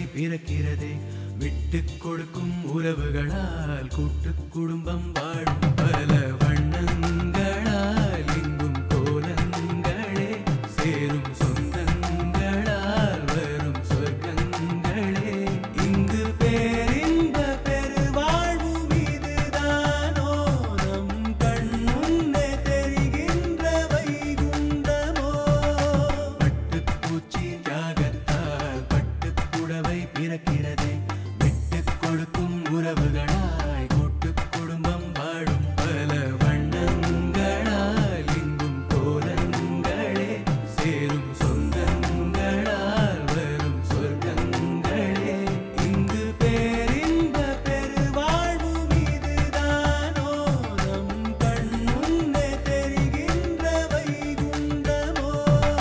பிறக்கிறதே விட்டு கொடுக்கும் உறவுகளால் கூட்டு குடும்பம் வாழும் பல வண்ணங்களால் எங்கும் கோலங்களே சேரும் சொந்தங்களால் வரும் சொர்க்கங்களே இங்கு பேரின்ப பெருவாழ்வும் இதுதானோ நம் கண் முன்னே தெரிகின்ற வைகுண்டமோ பட்டுப்பூச்சி தியாகத்தால் பட்டுப் புடவை பிறக்கிறதே விட்டுக் கொடுக்கும் உறவுகளாய் கூட்டுக் குடும்பம் வாழும் பல வண்ணங்களால் எங்கும் கோலங்களே சேரும் சொந்தங்களால் வரும் சொர்க்கங்களே இங்கு பேரின்ப பெருவாழ்வும் இதுதானோ நம் கண் முன்னே தெரிகின்ற வைகுண்டமோ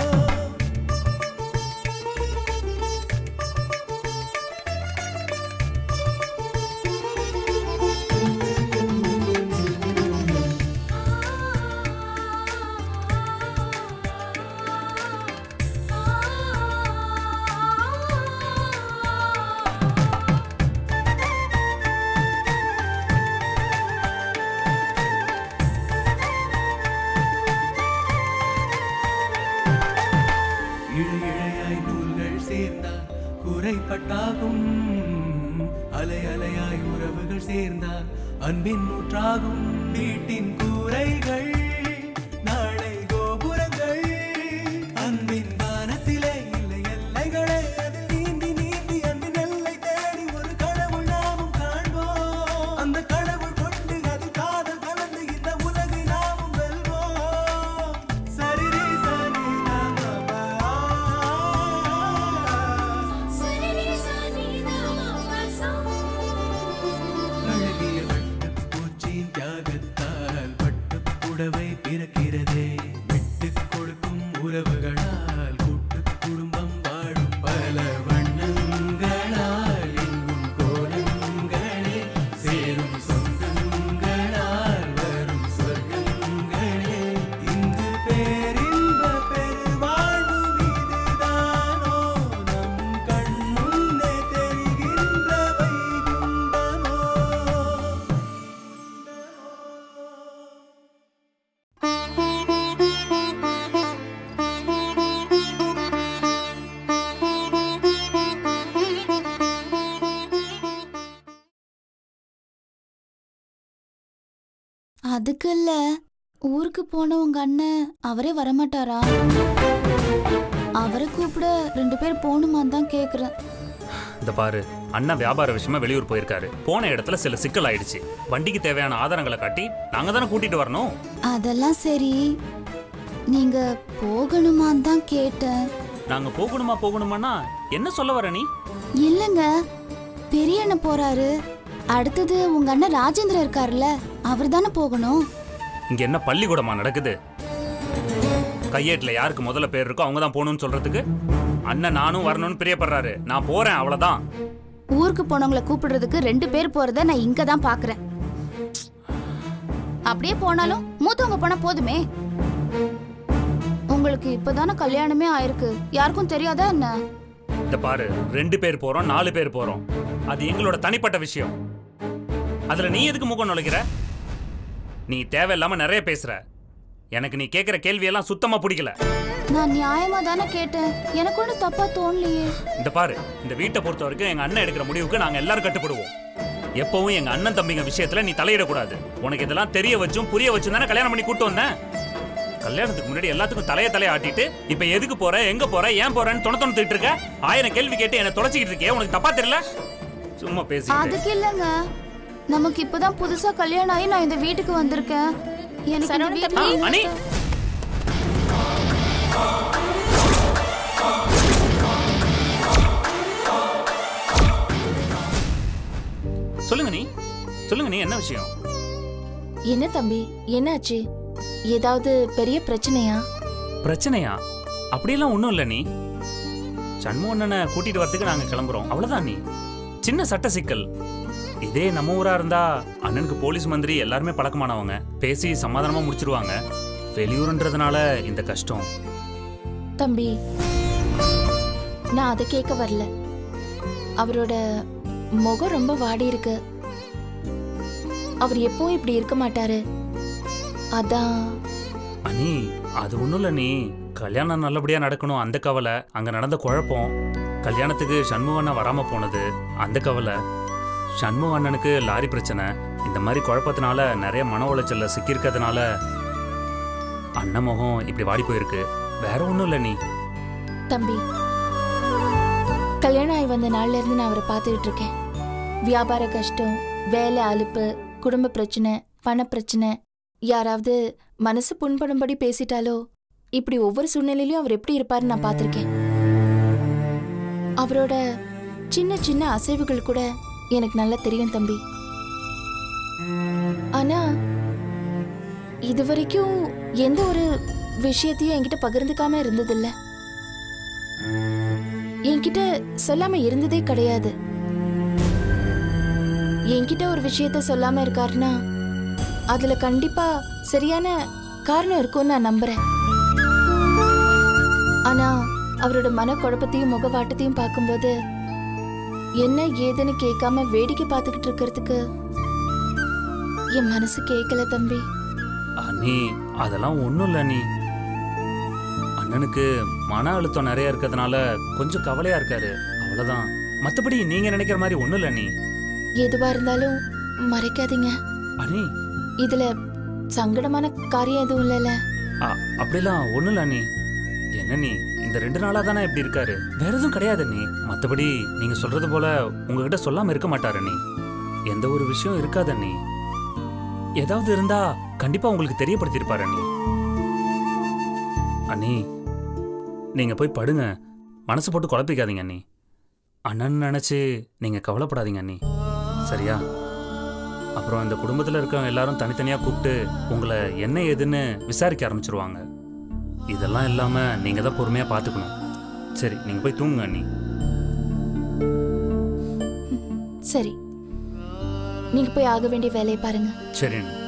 இழை இழையாய் நூல்கள் சேர்ந்தால் குறைப்பட்டாகும் அலை அலையாய் உறவுகள் சேர்ந்தால் அன்பின் நூற்றாகும் வீட்டின் கூரைகள் நாளை கோபுரங்கள் அன்பின் வானத்திலே இல்லை எல்லைகளே அதில் நீந்தி நீந்தி அன்பின் எல்லை தேடி ஒரு கடவுள் நாமும் காண்போம் அந்த கடவுள் கொண்டு அதில் காதல் கலந்து இந்த உலகை நாமும் வெல்வோம் சரிரி சரி அழகிய வட்டுப் பூச்சியின் தியாகத்தால் பட்டுப் புடவை பிறக்கிறதே விட்டுக் கொடுக்கும் உறவுகளால் கூட்டுக் குடும்பம் வாழும் பல வண்ணங்களால் எங்கும் கோலங்களே சேரும் சொந்தங்களால் வரும் சொர்க்கங்களே இங்கு பேரின்ப பெருவாழ்வும் இதுதானோ நம் கண் முன்னே தெரிகின்ற வைகுண்டமோ அதுக்கு இல்ல ஊருக்கு போன உங்க அண்ணன் அவரே வரமாட்டாரா அவரை கூப்பிட ரெண்டு பேர் போகணுமான்னு தான் கேக்குறேன் இந்த பாரு அண்ணன் வியாபார விஷயமா வெளியூர் போயிருக்காரு போன இடத்துல சில சிக்கல் ஆயிடுச்சு வண்டிக்கு தேவையான ஆதாரங்களை காட்டி நாங்க தானே கூட்டிட்டு வரணும் அதெல்லாம் சரி நீங்க போகணுமான்னு தான் கேட்டேன் நாங்க போகணுமா போகணுமானா என்ன சொல்ல வர நீ இல்லைங்க பெரிய அண்ணன் போறாரு அடுத்தது உங்க அண்ணன் ராஜேந்திரன் இருக்காருல்ல அவர் தானே போகணும் இங்க என்ன பள்ளிக்கூடமா நடக்குது கையேட்டுல யாருக்கு முதல்ல பேர் இருக்கோ அவங்க தான் போகணும்னு சொல்றதுக்கு அண்ணன் நானும் வரணும்னு பிரியப்படுறாரு நான் போறேன் அவ்வளவுதான் ஊருக்கு போனவங்கள கூப்பிடுறதுக்கு ரெண்டு பேர் போறத நான் இங்க தான் பாக்குறேன் அப்படியே போனாலும் மூத்தவங்க போனா போதுமே உங்களுக்கு இப்பதானே கல்யாணமே ஆயிருக்கு யாருக்கும் தெரியாதா என்ன இந்த பாரு ரெண்டு பேர் போறோம் நாலு பேர் போறோம் அது எங்களோட தனிப்பட்ட விஷயம் அதுல நீ எதுக்கு முகம் நுழைக்கிற நீ தேவையில்லாம நிறைய பேசுற எனக்கு நீ கேக்குற கேள்வியெல்லாம் சுத்தமா பிடிக்கல நான் நியாயமா தானே கேட்டேன் எனக்கு ஒன்றும் தப்பா தோணலையே இந்த பாரு இந்த வீட்டை பொறுத்த வரைக்கும் எங்க அண்ணன் எடுக்கிற முடிவுக்கு நாங்க எல்லாரும் கட்டுப்படுவோம் எப்பவும் எங்க அண்ணன் தம்பிங்க விஷயத்துல நீ தலையிடக்கூடாது உனக்கு இதெல்லாம் தெரிய வச்சும் புரிய வச்சும் தானே கல்யாணம் பண்ணி கூட்டு வந்தேன் கல்யாணத்துக்கு முன்னாடி எல்லாத்துக்கும் தலைய தலைய ஆட்டிட்டு இப்ப எதுக்கு போற எங்க போற ஏன் போறேன்னு தொண தொணத்திட்டு இருக்க ஆயிரம் கேள்வி கேட்டு என்ன தொலைச்சிக்கிட்டு இருக்கே உனக்கு தப்பா தெரியல சும்மா பேசி அதுக்கு இல்லைங்க நமக்கு இப்பதான் புதுசா கல்யாணம் ஆகி நான் இந்த வீட்டுக்கு வந்திருக்கேன் எனக்கு இந்த வீட்ல அனி சொல்லுங்க நீ சொல்லுங்க நீ என்ன விஷயம் என்ன தம்பி என்னாச்சு ஏதாவது பெரிய பிரச்சனையா பிரச்சனையா அப்படியெல்லாம் ஒன்றும் இல்லை நீ சண்முகண்ணனை கூட்டிட்டு வரதுக்கு நாங்க கிளம்புறோம் அவ்வளவுதான் நீ சின்ன சட்ட சிக்கல் இதே நம்ம ஊரா இருந்தா அண்ணனுக்கு போலீஸ் மந்திரி எல்லாருமே பழக்கமானவங்க பேசி சமாதானமா முடிச்சிருவாங்க வெளியூருன்றதுனால இந்த கஷ்டம் தம்பி நான் அதை கேட்க வரல அவரோட முகம் ரொம்ப வாடி இருக்கு அவர் எப்பவும் இப்படி இருக்க மாட்டாரு அதான் அனி அது ஒன்றும் இல்லை நீ கல்யாணம் நல்லபடியாக நடக்கணும் அந்த கவலை அங்கே நடந்த குழப்பம் கல்யாணத்துக்கு சண்முகண்ணன் வராமல் போனது அந்த கவலை சண்முகண்ணனுக்கு லாரி பிரச்சனை இந்த மாதிரி குழப்பத்தினால நிறைய மன உளைச்சல்ல சிக்கியிருக்கிறதுனால அண்ணன் முகம் இப்படி வாடி போயிருக்கு வேற ஒன்றும் இல்லை நீ தம்பி கல்யாணம் ஆகி வந்த நாள்ல இருந்து நான் அவரை பார்த்துக்கிட்டு இருக்கேன் வியாபார கஷ்டம் வேலை அலுப்பு குடும்ப பிரச்சனை பண பிரச்சனை யாராவது மனசு புண்படும்படி பேசிட்டாலோ இப்படி ஒவ்வொரு சூழ்நிலையிலும் அவர் எப்படி இருப்பாருன்னு நான் பார்த்திருக்கேன் அவரோட சின்ன சின்ன அசைவுகள் கூட எனக்கு நல்லா தெரியும் தம்பி ஆனா இது வரைக்கும் எந்த ஒரு விஷயத்தையும் என்கிட்ட பகிர்ந்துக்காம இருந்ததில்ல என்கிட்ட சொல்லாம இருந்ததே கிடையாது என்கிட்ட ஒரு விஷயத்த சொல்லாம இருக்காருன்னா அதுல கண்டிப்பா சரியான காரணம் இருக்கும்னு நான் நம்புறேன் ஆனா அவரோட மன குழப்பத்தையும் முகவாட்டத்தையும் பார்க்கும்போது என்ன ஏதுன்னு கேட்காம வேடிக்கை பார்த்துக்கிட்டு இருக்கிறதுக்கு என் மனசு கேட்கல தம்பி அண்ணி அதெல்லாம் ஒன்றும் இல்லை நீ அண்ணனுக்கு மன அழுத்தம் நிறைய இருக்கிறதுனால கொஞ்சம் கவலையா இருக்காரு அவ்வளவுதான் மற்றபடி நீங்க நினைக்கிற மாதிரி ஒன்றும் இல்லை நீ எதுவா இருந்தாலும் மறைக்காதீங்க அனி இதுல சங்கடமான காரியம் எதுவும் இல்லைல்ல அ- அப்படிலாம் ஒன்றும் இல்லை நீ என்ன நீ இந்த ரெண்டு நாளா தானே இப்படி இருக்காரு வேற எதுவும் கிடையாது நீ மற்றபடி நீங்க சொல்றது போல உங்ககிட்ட சொல்லாம இருக்க மாட்டாரு நீ எந்த ஒரு விஷயம் இருக்காத நீ ஏதாவது இருந்தா கண்டிப்பா உங்களுக்கு தெரியப்படுத்தியிருப்பாரு நீ அண்ணி நீங்க போய் படுங்க மனசு போட்டு குழப்பிக்காதீங்க அண்ணி அண்ணன் நினைச்சு நீங்க கவலைப்படாதீங்க அண்ணி சரியா அப்புறம் இந்த குடும்பத்தில் இருக்கவங்க எல்லாரும் தனித்தனியாக கூப்பிட்டு உங்களை என்ன ஏதுன்னு விசாரிக்க ஆரம்பிச்சிருவாங்க இதெல்லாம் இல்லாமல் நீங்கள் தான் பொறுமையாக பார்த்துக்கணும் சரி நீங்கள் போய் தூங்குங்க அண்ணி சரி நீங்க போய் ஆக வேண்டிய வேலையை பாருங்க சரி அண்ணி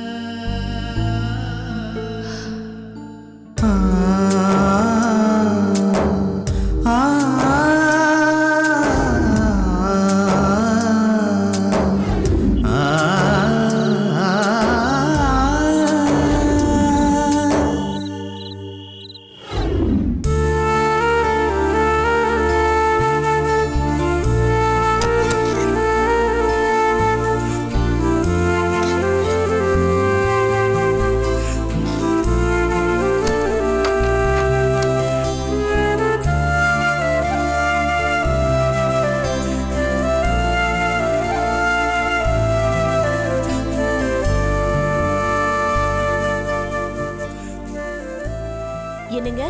என்னங்க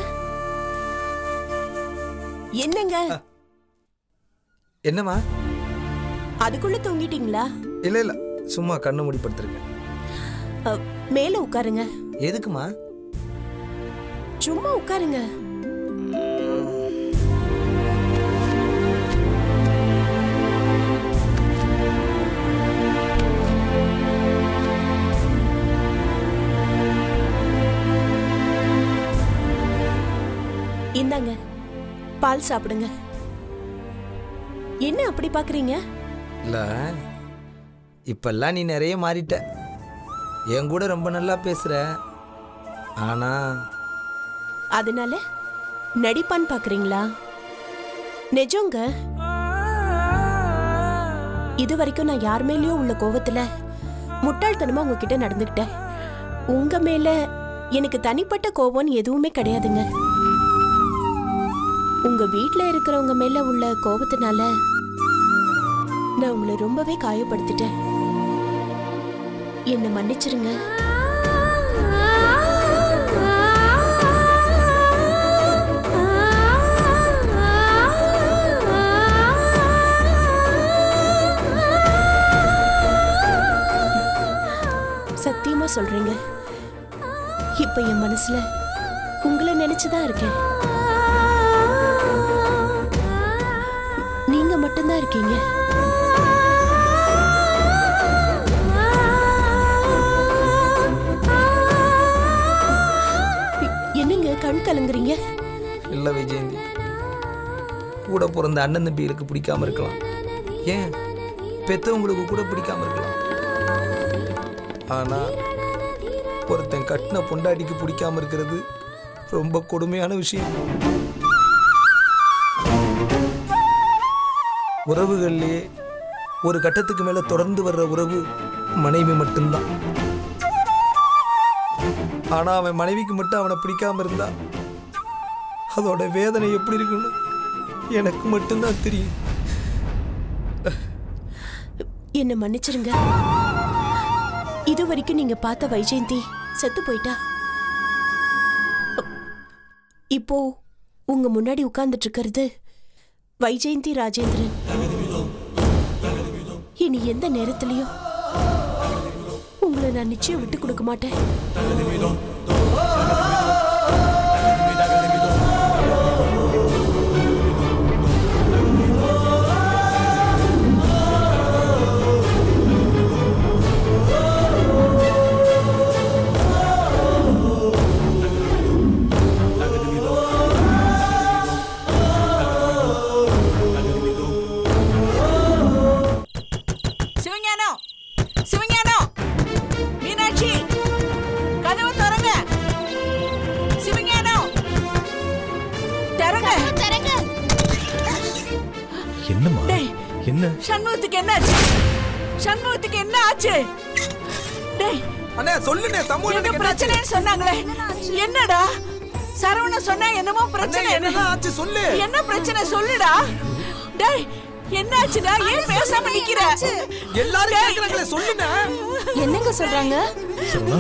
என்னங்க என்னம்மா அதுக்குள்ள தூங்கிட்டீங்களா இல்ல இல்ல சும்மா கண்ணு மூடி படுத்திருக்கேன் அ, மேல உட்காருங்க எதுக்குமா சும்மா உட்காருங்க இந்தாங்க பால் சாப்பிடுங்க என்ன அப்படி பாக்குறீங்க இல்ல இப்பெல்லாம் நீ நிறைய மாறிட்ட என் கூட ரொம்ப நல்லா பேசுற ஆனா அதனால நடிப்பான்னு பாக்குறீங்களா நிஜங்க இது வரைக்கும் நான் யார் மேலயும் உள்ள கோவத்துல முட்டாள்தனமா உங்ககிட்ட நடந்துக்கிட்டேன் உங்க மேல எனக்கு தனிப்பட்ட கோபம்னு எதுவுமே கிடையாதுங்க உங்க வீட்ல இருக்கிறவங்க மேல உள்ள கோபத்தினால நான் உங்களை ரொம்பவே காயப்படுத்திட்டேன் என்ன மன்னிச்சிருங்க சத்தியமா சொல்றேங்க இப்ப என் மனசுல உங்களை நினைச்சுதான் இருக்கேன் நீங்க மட்டும்தான் இருக்கீங்க என்னங்க கண் கலங்குறீங்க இல்ல விஜயந்தி கூட பிறந்த அண்ணன் தம்பிகளுக்கு பிடிக்காம இருக்கலாம் ஏன் பெத்தவங்களுக்கு கூட பிடிக்காம இருக்கலாம் ஆனா ஒருத்தன் கட்டின பொண்டாட்டிக்கு பிடிக்காம இருக்கிறது ரொம்ப கொடுமையான விஷயம் உறவுகள்லயே ஒரு கட்டத்துக்கு மேல தொடர்ந்து வர்ற உறவு மனைவி மட்டும்தான் ஆனா அவன் மனைவிக்கு மட்டும் அவனை பிடிக்காம இருந்தா அதோட வேதனை எப்படி இருக்குன்னு எனக்கு மட்டும்தான் தெரியும் என்ன மன்னிச்சிருங்க இது வரைக்கும் நீங்க பார்த்த வைஜெயந்தி செத்து போயிட்டா இப்போ உங்க முன்னாடி உட்கார்ந்துட்டு இருக்கிறது வைஜெயந்தி ராஜேந்திரன் இனி எந்த நேரத்திலையும் உங்களை நான் நிச்சயம் விட்டு கொடுக்க மாட்டேன் சிவஞானம் சிவஞானம் மீனாட்சி கதவை திறங்க சிவஞானம் திறங்க என்னம்மா டேய் என்ன சண்முகத்துக்கு என்ன ஆச்சு சண்முகத்துக்கு என்ன ஆச்சு டேய் அண்ணே சொல்லுண்ணே என்ன சமூகத்துக்கு பிரச்சனைன்னு சொன்னாங்களே என்னடா சரவண சொன்னா என்னமோ பிரச்சனை என்னதான் ஆச்சு சொல்லு என்ன பிரச்சனை சொல்லுடா டேய் என்னாச்சுடா ஏன் பேசாம நிக்கிற எல்லாரும் கேக்குறாங்களே சொல்லுண்ணே என்னங்க சொல்றாங்க சரவணா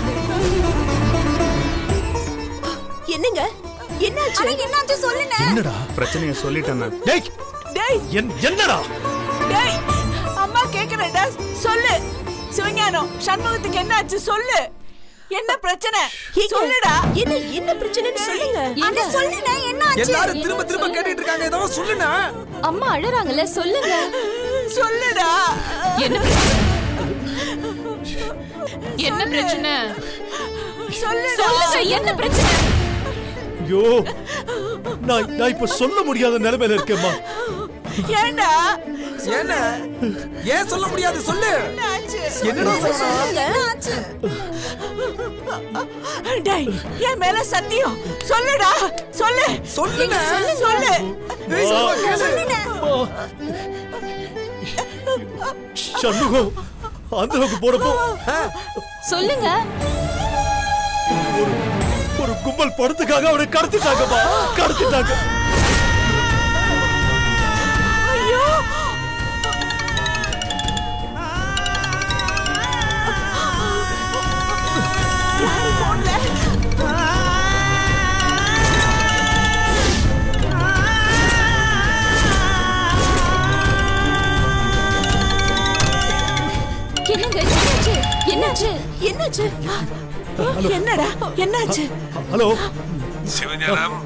என்னங்க என்னாச்சு என்னாச்சு சொல்லுங்க என்னடா பிரச்சனையை சொல்லிட்டேன் நான் டேய் டேய் என் என்னடா டேய் அம்மா கேக்குறேன்டா சொல்லு சிவஞானம் சண்முகத்துக்கு என்னாச்சு சொல்லு என்ன பிரச்சனை ஏங்க, சொல்லுடா என்ன என்ன பிரச்சனைன்னு சொல்லுங்க அட சொல்லுங்க என்ன எல்லாரும் திரும்ப திரும்ப கேட்டுட்டு இருக்காங்க ஏதோ சொல்லுண்ணே அம்மா அழறாங்கல்ல சொல்லுங்க சொல்லுடா என்ன என்ன பிரச்சனை சொல்லுடா சொல்லுங்க என்ன பிரச்சனை ஐயோ நான் நான் இப்ப சொல்ல முடியாத நிலைமையில இருக்கேம்மா ஏன்டா என்ன ஏன் சொல்ல முடியாது சொல்லு என்னாச்சு என்னடா சொல்லுங்க டேய் என் மேல சத்தியம் சொல்லுடா சொல்லு சொல்லுண்ணே சொல்லு ஏய், சொல்லுண்ணே, கேளு. சண்முகம் ஆந்திராவுக்கு போறப்போ சொல்லுங்க ஒரு ஒரு கும்பல் படத்துக்காக அவனை கடத்திட்டாங்கம்மா கடத்திட்டாங்க ஐயோ யாரு போன்ல என்னங்க என்னாச்சு என்னாச்சு என்னாச்சு என்னடா என்னாச்சு ஹலோ சிவஞானம்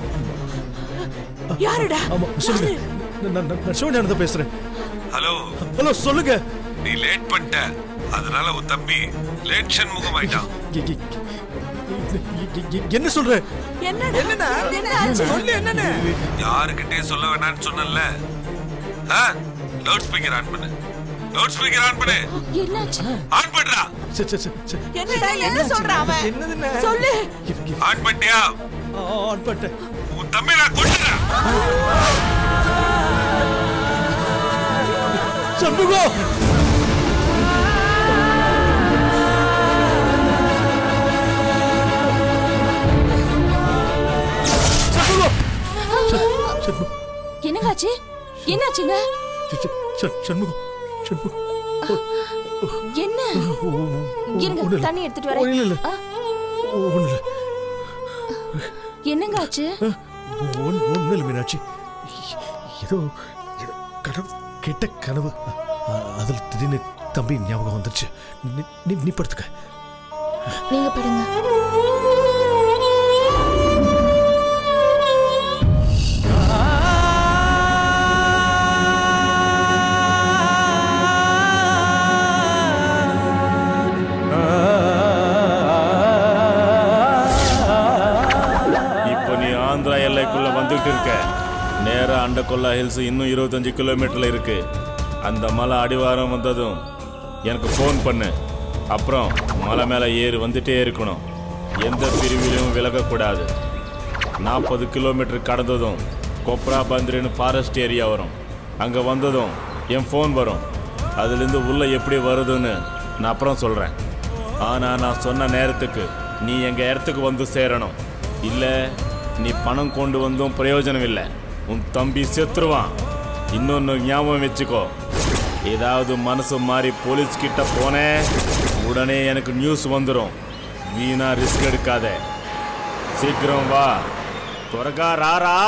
யாருடா ஆமா சொல்லுங்க நான் நான்- நான் சிவஞானந்த பேசுறேன் ஹலோ ஹலோ சொல்லுங்க நீ லேட் பண்ணிட்ட அதனால உன் தம்பி லேட் சண்முகம் ஆயிட்டான் எ- எ- எ- எ- என்ன சொல்ற என்னடா என்னண்ணே சொல்லு என்னண்ணே யாருக்கிட்டே சொல்ல வேணாம்னு சொன்னல லவுட் ஸ்பீக்கர் ஆன் பண்ணு லவுட் ஸ்பீக்கர் ஆன் பண்ணு என்னாச்சு ஆன் பண்றா சரி சரி சரி சரி என்னடா என்ன சொல்றான் அவன் என்னதுண்ணே சொல்லு இரு, இரு. ஆன் பண்ணிட்டியா ஆ, ஆன் பண்ணிட்டேன் உன் தம்பி நான் கொண்டுறேன் சண்முகம் சண்முகம் ச- சண்முகம் என்னங்க ஆச்சு என்னாச்சுங்க ச- ச- ச- சண்முகம் சண்முகம் என்ன ஓ, ஓ, ஓ, இருங்க ஒண்ணும் இல்ல. தண்ணி எடுத்துட்டு ஓ, இல்ல, இல்ல. வரேன் ஆ, ஓ, ஒண்ணும் இல்ல. என்னங்க ஆச்சு ஒன்- ஒண்ணும் இல்ல, மீனாட்சி ஏதோ ஏதோ கனவு கெட்ட கனவு அ- அதுல திடீர்னு தம்பி ஞாபகம் வந்துருச்சு நீ- நீ நீ படுத்துக்க நீங்க படுங்க இப்போ நீ ஆந்திரா எல்லைக்குள்ள வந்துட்டு இருக்க நேரா அண்ட கொண்டக்கொல்லா ஹில்ஸ் இன்னும் இருபத்தஞ்சு கிலோமீட்டர்ல இருக்கு அந்த மலை அடிவாரம் வந்ததும் எனக்கு ஃபோன் பண்ணு அப்புறம் மலை மேலே ஏறி வந்துட்டே இருக்கணும் எந்த பிரிவிலையும் விலகக்கூடாது நாற்பது கிலோமீட்டர் கடந்ததும் கொப்ரா பந்திரின்னு ஃபாரஸ்ட் ஏரியா வரும் அங்கே வந்ததும் என் ஃபோன் வரும் அதுலேருந்து உள்ளே எப்படி வருதுன்னு நான் அப்புறம் சொல்கிறேன் ஆனால் நான் சொன்ன நேரத்துக்கு நீ எங்கள் இடத்துக்கு வந்து சேரணும் இல்லை நீ பணம் கொண்டு வந்தும் பிரயோஜனம் இல்லை உன் தம்பி செத்துருவான் இன்னொன்று ஞாபகம் வச்சுக்கோ ஏதாவது மனசு மாறி போலீஸ் கிட்ட போனேன் உடனே எனக்கு நியூஸ் வந்துடும் வீணா ரிஸ்க் எடுக்காத சீக்கிரம் வா త్వరగా రారా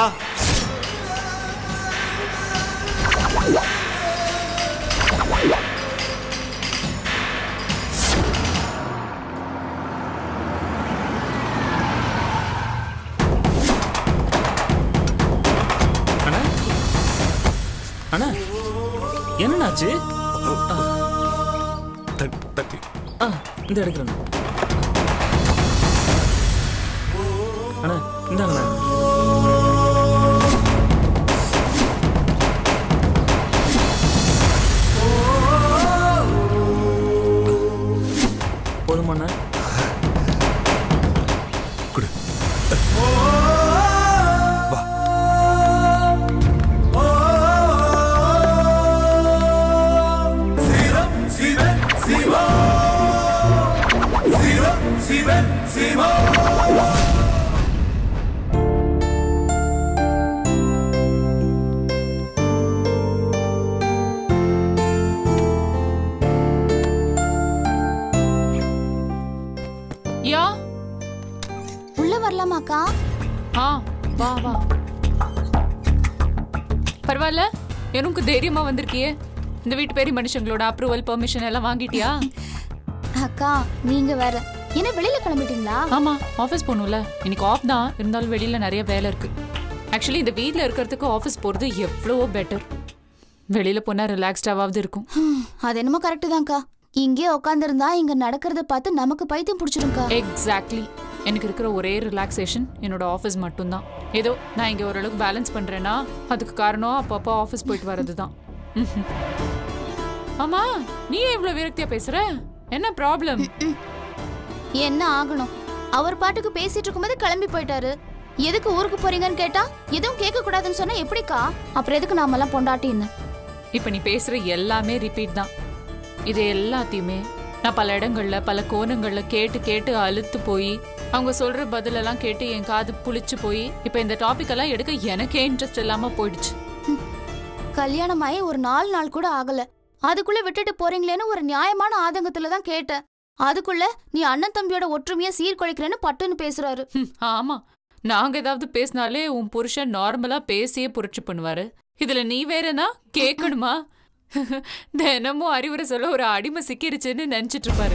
அண்ணா அண்ணா என்னண்ணாச்சு தட்டி ஆ இந்த எடுக்கிறேன் அண்ணா இந்தாங்கண்ணா போதுமாண்ணா கொடு யா உள்ள வரலாமாக்கா ஆ வா வா பரவாயில்ல எனக்கு தைரியமா வந்திருக்கியே இந்த வீட்டு பெரிய மனுஷங்களோட அப்ரூவல் பெர்மிஷன் எல்லாம் வாங்கிட்டியா அக்கா நீங்க வேற என்ன வெளியில கிளம்பிட்டீங்களா ஆமா ஆஃபீஸ் போகணும்ல இன்னைக்கு ஆஃப் தான் இருந்தாலும் வெளியில நிறைய வேலை இருக்கு ஆக்சுவலி இந்த வீட்ல இருக்கிறதுக்கு ஆஃபீஸ் போறது எவ்வளவோ பெட்டர் வெளியில போனா ரிலாக்ஸ்டாவது இருக்கும் ஹம், அது என்னமோ கரெக்டு தான்க்கா இங்கே உட்காந்துருந்தா இங்க நடக்கிறத பார்த்து நமக்கு பைத்தியம் பிடிச்சிருக்கா எக்ஸாக்ட்லி எனக்கு இருக்கிற ஒரே ரிலாக்ஸேஷன் என்னோட ஆஃபீஸ் மட்டும்தான் ஏதோ நான் இங்கே ஓரளவுக்கு பேலன்ஸ் பண்ணுறேன்னா அதுக்கு காரணம் அப்பப்போ ஆஃபீஸ் போயிட்டு வர்றது தான் ஆமா நீ ஏன் இவ்வளோ விரக்தியா பேசுற என்ன ப்ராப்ளம் என்ன ஆகணும் அவர் பாட்டுக்கு பேசிட்டு இருக்கும்போது கிளம்பி போயிட்டாரு எதுக்கு ஊருக்கு போறீங்கன்னு கேட்டா எதுவும் கேட்க கூடாதுன்னு சொன்னா எப்படிக்கா அப்புறம் எதுக்கு நாமெல்லாம் பொண்டாட்டின்னு இப்போ நீ பேசுற எல்லாமே ரிப்பீட் தான் இது எல்லாத்தையுமே நான் பல இடங்கள்ல பல கோணங்கள்ல கேட்டு கேட்டு அழுத்து போய் அவங்க சொல்ற பதிலெல்லாம் கேட்டு என் காது புளிச்சு போய் இப்போ இந்த டாபிக் எல்லாம் எடுக்க எனக்கே இன்ட்ரெஸ்ட் இல்லாம போயிடுச்சு கல்யாணமாயி ஒரு நாலு நாள் கூட ஆகல அதுக்குள்ள விட்டுட்டு போறீங்களேன்னு ஒரு நியாயமான ஆதங்கத்துல தான் கேட்டேன் அதுக்குள்ள நீ அண்ணன் தம்பியோட ஒற்றுமையை சீர்குலைக்கிறேன்னு பட்டுன்னு பேசுறாரு ஹம், ஆமா நாங்க ஏதாவது பேசினாலே உன் புருஷன் நார்மலா பேசியே புரட்சி பண்ணுவாரு இதுல நீ வேறனா கேட்கணுமா தினமும் அறிவுரை சொல்ல ஒரு அடிமை சிக்கிருச்சுன்னு நினைச்சிட்டு இருப்பாரு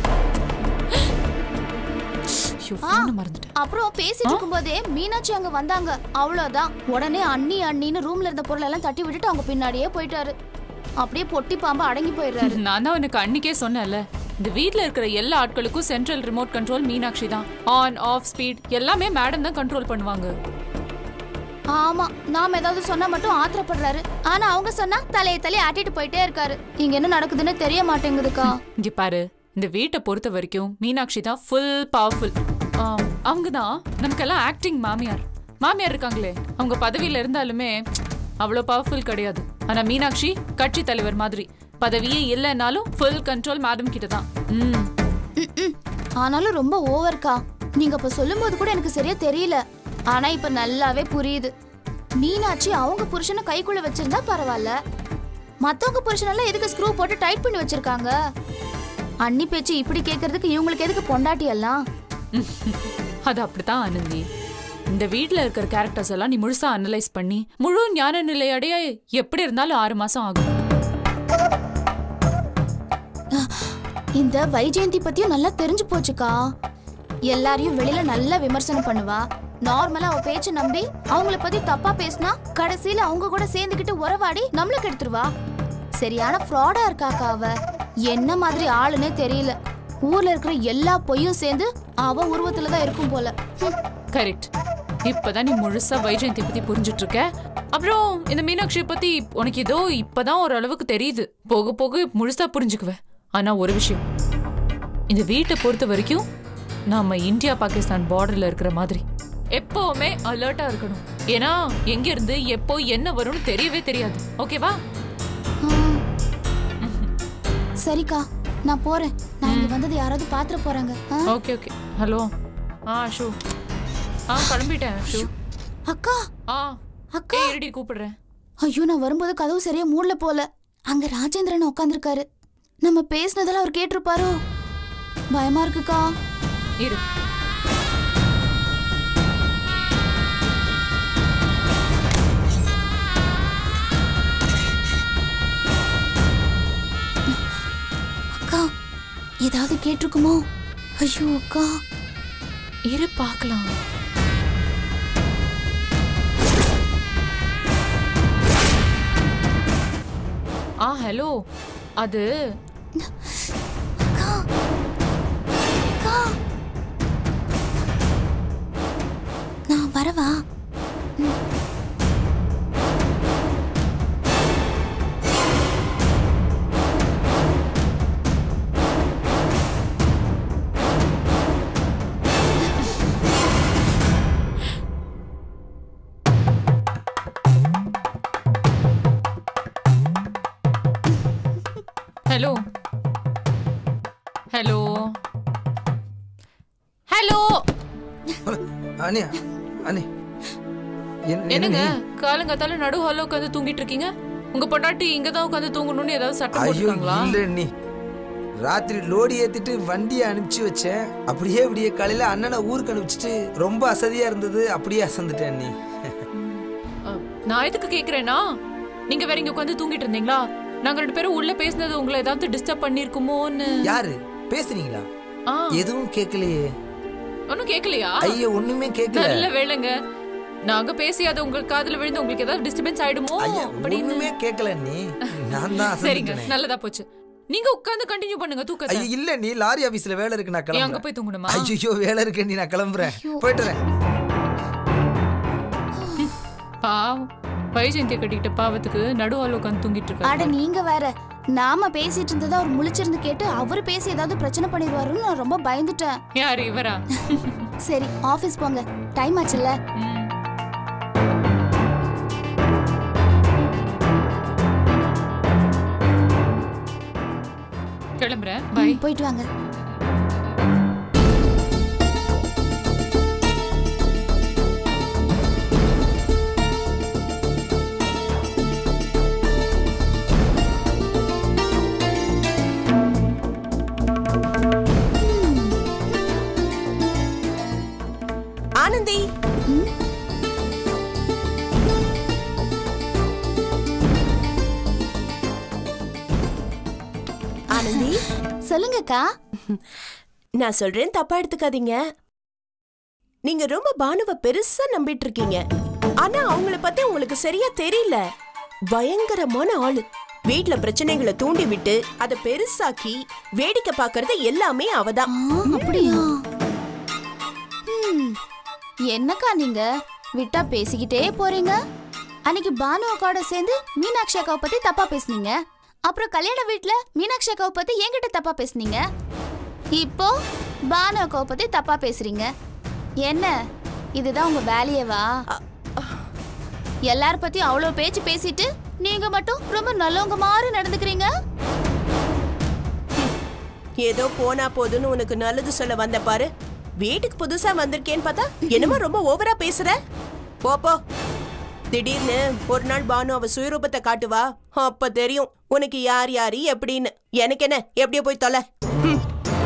ஐயோ, ஆ, phone அ மறந்துட்டேன் அப்புறம் பேசிட்டு இருக்கும்போதே மீனாட்சி அங்க வந்தாங்க அவ்வளவுதான் உடனே அண்ணி அண்ணின்னு ரூம்ல இருந்த பொருள் எல்லாம் தட்டி விட்டுட்டு அவங்க பின்னாடியே போயிட்டாரு அப்படியே பொட்டி பாம்பு அடங்கி போயிடுறாரு நான் தான் உனக்கு அன்னைக்கே சொன்னேன்ல இந்த வீட்ல இருக்கிற எல்லா ஆட்களுக்கும் சென்ட்ரல் ரிமோட் கண்ட்ரோல் மீனாட்சி தான் ஆன் ஆஃப் ஸ்பீட் எல்லாமே மேடம் தான் கண்ட்ரோல் பண்ணுவாங்க ஆமா நாம ஏதாவது சொன்னா மட்டும் ஆத்திரப்படுறாரு ஆனா அவங்க சொன்னா தலையை தலையை ஆட்டிட்டு போயிட்டே இருக்காரு இங்க என்ன நடக்குதுன்னு தெரிய மாட்டேங்குதுக்கா இங்க பாரு இந்த வீட்டை பொறுத்த வரைக்கும் மீனாட்சி தான் ஃபுல் பவர்ஃபுல் அவங்க தான் நமக்கெல்லாம் ஆக்டிங் மாமியார் மாமியார் இருக்காங்களே அவங்க பதவியில இருந்தாலுமே அவ்வளோ பவர்ஃபுல் கிடையாது ஆனா மீனாட்சி கட்சி தலைவர் மாதிரி பதவியே இல்லைன்னாலும் ஃபுல் கண்ட்ரோல் மேடம் கிட்ட தான் ம் ம்ம். ஆனாலும் ரொம்ப ஓவர்க்கா நீங்க இப்ப சொல்லும்போது கூட எனக்கு சரியா தெரியல ஆனா இப்ப நல்லாவே புரியுது மீனாட்சி அவங்க புருஷனை கைக்குள்ள வச்சிருந்தா பரவாயில்ல மத்தவங்க புருஷனெல்லாம் எதுக்கு ஸ்க்ரூ போட்டு டைட் பண்ணி வச்சிருக்காங்க அண்ணி பேச்சு இப்படி கேக்குறதுக்கு இவங்களுக்கு எதுக்கு பொண்டாட்டி எல்லாம் அது அப்படித்தான் ஆனந்தி இந்த வீட்ல இருக்கிற கேரக்டர்ஸ் எல்லாம் நீ முழுசா அனலைஸ் பண்ணி முழு ஞான நிலை அடைய எப்படி இருந்தாலும் ஆறு மாசம் ஆகும் இந்த வைஜெயந்தி பத்தியும் நல்லா தெரிஞ்சு போச்சுக்கா எல்லாரையும் வெளியில நல்லா விமர்சனம் பண்ணுவா நார்மலா அவ பேச்ச நம்பி அவங்கள பத்தி தப்பா பேசினா கடைசியில அவங்க கூட சேர்ந்துக்கிட்டு உறவாடி நம்மளுக்கு எடுத்துருவா சரியான ஃப்ராடா இருக்காக்கா அவ என்ன மாதிரி ஆளுன்னே தெரியல ஊர்ல இருக்கிற எல்லா பொய்யும் சேர்ந்து அவ உருவத்துல தான் இருக்கும் போல ஹம். கரெக்ட் இப்பதான் நீ முழுசா வைஜெயந்தி பத்தி புரிஞ்சிட்டு இருக்க அப்புறம் இந்த மீனாட்சியை பத்தி உனக்கு ஏதோ இப்பதான் ஓரளவுக்கு தெரியுது போக போக முழுசா புரிஞ்சுக்குவேன் ஆனா ஒரு விஷயம் இந்த வீட்டை பொறுத்த வரைக்கும் நாம இந்தியா பாகிஸ்தான் பார்டர்ல இருக்கிற மாதிரி எப்பவுமே அலர்ட்டா இருக்கணும் ஏன்னா எங்க இருந்து எப்போ என்ன வரும்னு தெரியவே தெரியாது ஓகேவா சரிக்கா நான் போறேன் நான் இங்க வந்தது யாராவது பாத்திர போறாங்க ஆ? ஓகே ஓகே ஹலோ ஆ ஷூ ஆ கிளம்பிட்டேன் ஷூ அக்கா ஆ அக்கா ஏய், இருடி கூப்பிடுறேன் ஐயோ நான் வரும்போது கதவு சரியா மூடல போல அங்க ராஜேந்திரன் உட்காந்துருக்காரு நம்ம பேசினதெல்லாம் அவர் கேட்டிருப்பாரோ பயமா இருக்குக்கா இரு அக்கா ஏதாவது கேட்டிருக்குமோ ஐயோ அக்கா இரு பார்க்கலாம் ஆ ஹலோ அது அக்கா அக்கா நான் வரவா ஹலோ ஹலோ ஹலோ அண்ணே அண்ணே என்ன- என்னங்க என்னண்ணே? காலங்காத்தால நடு ஹால்ல உட்காந்து தூங்கிட்டு இருக்கீங்க உங்க பொண்டாட்டி இங்க தான் உட்காந்து தூங்கணும்னு ஏதாவது சட்டம் ஐயோ போட்டுருக்காங்களா இல்ல நீ ராத்திரி லோடி ஏத்திட்டு வண்டியை அனுப்பிச்சு வச்சேன் அப்படியே இப்படியே காலையில அண்ணனை ஊருக்கு அனுப்பிச்சிட்டு ரொம்ப அசதியா இருந்தது அப்படியே அசந்துட்டேன் நீ அஹ், நான் எதுக்கு கேக்குறேன்னா நீங்க வேற இங்க உட்காந்து தூங்கிட்டு இருந்தீங்களா நாங்க ரெண்டு பேரும் உள்ள பேசினது உங்களை ஏதாவது டிஸ்டர்ப் பண்ணிருக்குமோன்னு யாரு பேசுனீங்களா ஆ எதுவும் கேட்கலையே ஒன்னும் கேக்கலையா ஐயோ ஒண்ணுமே கேட்கல நல்ல வேலைங்க நாங்க பேசி அது உங்க காதுல விழுந்து உங்களுக்கு ஏதாவது டிஸ்டர்பன்ஸ் ஆயிடுமோ அப்படின்னு ஒண்ணுமே கேட்கல நீ நான் தான் சரிங்க அசந்துட்டேனே நல்லதா போச்சு நீங்க உட்கார்ந்து கண்டினியூ பண்ணுங்க தூக்கத்தை ஐயோ இல்ல நீ லாரி ஆபீஸ்ல வேலை இருக்கு நான் ஏன் அங்க கிளம்புறேன் போய் தூங்கணுமா ஐயோ வேலை இருக்கு நீ நான் கிளம்புறேன் போயிட்டு வரேன் பாவம் வைஜெயந்தி கட்டிக்கிட்ட பாவத்துக்கு நடுவால் உட்காந்து தூங்கிட்டு அட இருக்காரு நீங்க வேற நாம பேசிட்டு இருந்ததை அவர் முழிச்சிருந்து கேட்டு அவரு பேசி ஏதாவது பிரச்சனை பண்ணிடுவாருன்னு நான் ரொம்ப பயந்துட்டேன் யாரு இவரா சரி ஆபீஸ் போங்க டைம் ஆச்சுல்ல ம். கிளம்புறேன் பை ம், போயிட்டு வாங்க ஆனந்தி ஆனந்தி சொல்லுங்கக்கா நான் சொல்றேன் தப்பா எடுத்துக்காதீங்க நீங்க ரொம்ப பானுவ பெருசா நம்பிட்டு இருக்கீங்க ஆனா அவங்கள பத்தி உங்களுக்கு சரியா தெரியல பயங்கரமான ஆளு வீட்ல பிரச்சனைகளை தூண்டி விட்டு அதை பெருசாக்கி வேடிக்கை பார்க்கறது எல்லாமே அவதான் ஆ, அப்படியா ம், என்னக்கா நீங்க விட்டா பேசிக்கிட்டே போறீங்க அன்னைக்கு பானு அக்காவோட சேர்ந்து மீனாட்சி அக்காவை பத்தி தப்பா பேசுனீங்க அப்புறம் கல்யாண வீட்ல மீனாட்சி அக்காவை பத்தி என்கிட்ட தப்பா பேசுனீங்க இப்போ பானு அக்காவை பத்தி தப்பா பேசுறீங்க என்ன இதுதான் உங்க வேலையவா எல்லார பத்தி அவ்வளோ பேச்சு பேசிட்டு நீங்க மட்டும் ரொம்ப நல்லவங்க மாதிரி நடந்துக்கிறீங்க ஏதோ போனா போதுன்னு உனக்கு நல்லது சொல்ல வந்த பாரு வீட்டுக்கு புதுசா வந்திருக்கேன்னு பார்த்தா என்னமோ ரொம்ப ஓவரா பேசுற போ போ திடீர்னு ஒரு நாள் பானு அவ சுயரூபத்தை காட்டுவா அப்ப தெரியும் உனக்கு யார் யாரு எப்படின்னு எனக்கு என்ன எப்படியோ போய் தொலை ம்.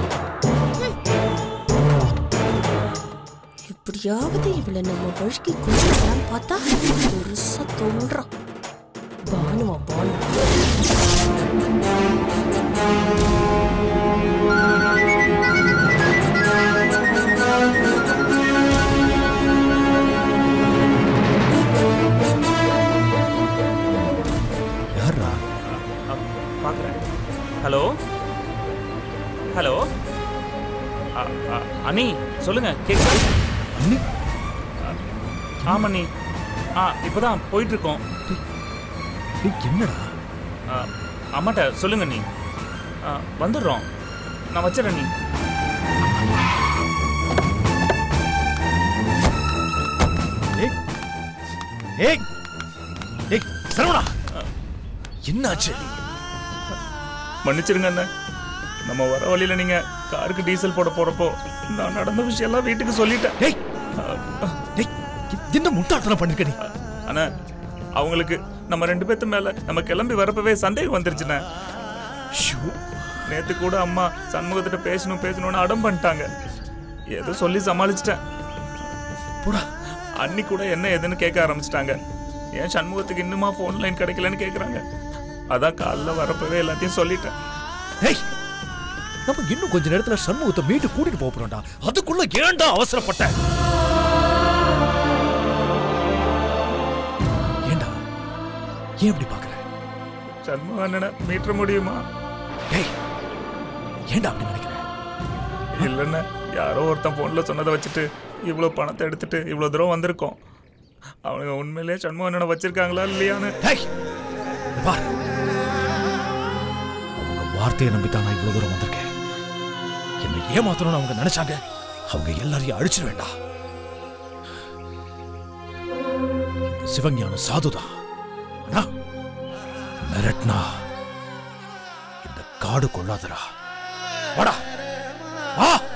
எப்படியாவது இவளை நம்ம வழுக்கி கொண்டு பார்த்தா பெருசா தோன்றான் பானுவா பானு யாரா பார்க்குறேன் ஹலோ ஹலோ அ- அ- அனி சொல்லுங்க கேக்குதா அண்ணி ஆமா நீ ஆ இப்பதான் போயிட்டு இருக்கோம் டேய், என்னடா ஆ, அம்மாட்ட சொல்லுங்க நீ ஆ, வந்துடுறோம் நான் வச்சிடறேன் நீ ஏய் ஏய் ஏய் சரவணா என்னாச்சு மன்னிச்சிருங்க அண்ணன் நம்ம வர வழியில நீங்க காருக்கு டீசல் போட போறப்போ நான் நடந்த விஷயம் எல்லாம் வீட்டுக்கு சொல்லிட்டேன் டேய் டேய் என்ன முட்டாள்தனம் பண்ணிருக்க நீ அண்ணா அவங்களுக்கு நம்ம ரெண்டு பேத்து மேல நம்ம கிளம்பி வரப்பவே சந்தேகம் வந்துருச்சுண்ணே நேத்து கூட அம்மா சண்முகத்திட்ட பேசணும் பேசணும்னு அடம் பண்ணிட்டாங்க ஏதோ சொல்லி சமாளிச்சிட்டேன் போடா அன்னி கூட என்ன ஏதுன்னு கேட்க ஆரம்பிச்சிட்டாங்க ஏன் சண்முகத்துக்கு இன்னுமா ஃபோன் லைன் கிடைக்கலன்னு கேக்குறாங்க அதான் காலைல வரப்பவே எல்லாத்தையும் சொல்லிட்டேன் ஏய் நம்ம இன்னும் கொஞ்ச நேரத்துல சண்முகத்தை மீட்டு கூட்டிட்டு போக போறோம்டா அதுக்குள்ள ஏன்டா அவசரப்பட்ட ஏன்டா ஏன் இப்படி பாக்குற சண்முக அண்ணனை மீட்ட முடியுமா ஏய் ஏன்டா அப்படி நினைக்கிற இல்லைண்ணே யாரோ ஒருத்தன் ஃபோனில் சொன்னதை வச்சுட்டு இவ்வளோ பணத்தை எடுத்துட்டு இவ்வளோ தூரம் வந்திருக்கோம் அவனுங்க உண்மையிலேயே சண்முக அண்ணனை வச்சிருக்காங்களா இல்லையான்னு டேய் இங்க பார் அவங்க வார்த்தையை நம்பித்தான் நான் இவ்வளவு தூரம் வந்திருக்கேன் என்னை ஏமாத்தணும்னு அவங்க நினைச்சாங்க அவங்க எல்லாரையும் அழிச்சிட வேண்டாம் இந்த சிவஞான சாதுதான் ஆனா மிரட்னா இந்த காடு கொள்ளாதடா வாடா வா